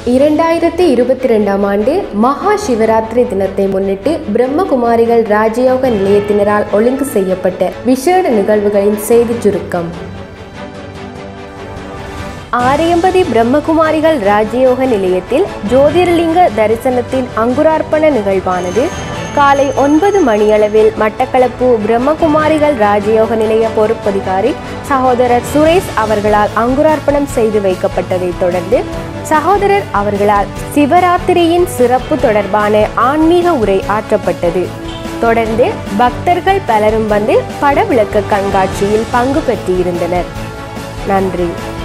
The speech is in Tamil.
இரண்டாயிரத்தி இருபத்தி ரெண்டாம் ஆண்டு மகா சிவராத்திரி தினத்தை முன்னிட்டு பிரம்மகுமாரிகள் ராஜயோக நிலையத்தினரால் ஒழுங்கு செய்யப்பட்ட விசேட நிகழ்வுகளின் செய்திச் சுருக்கம் ஆரியம்பதி பிரம்மகுமாரிகள் ராஜயோக நிலையத்தில் ஜோதிர்லிங்க தரிசனத்தின் அங்குரார்ப்பண நிகழ்வானது காலை ஒன்பது மணியளவில் மட்டக்களப்பு பிரம்மகுமாரிகள் ராஜயோக நிலைய பொறுப்பதிகாரி சகோதரர் சுரேஷ் அவர்களால் அங்குரார்ப்பணம் செய்து வைக்கப்பட்டதைத் தொடர்ந்து சகோதரர் அவர்களால் சிவராத்திரியின் சிறப்பு தொடர்பான ஆன்மீக உரை ஆற்றப்பட்டது தொடர்ந்து பக்தர்கள் பலரும் வந்து படவிளக்க கண்காட்சியில் பங்கு பெற்றிருந்தனர் நன்றி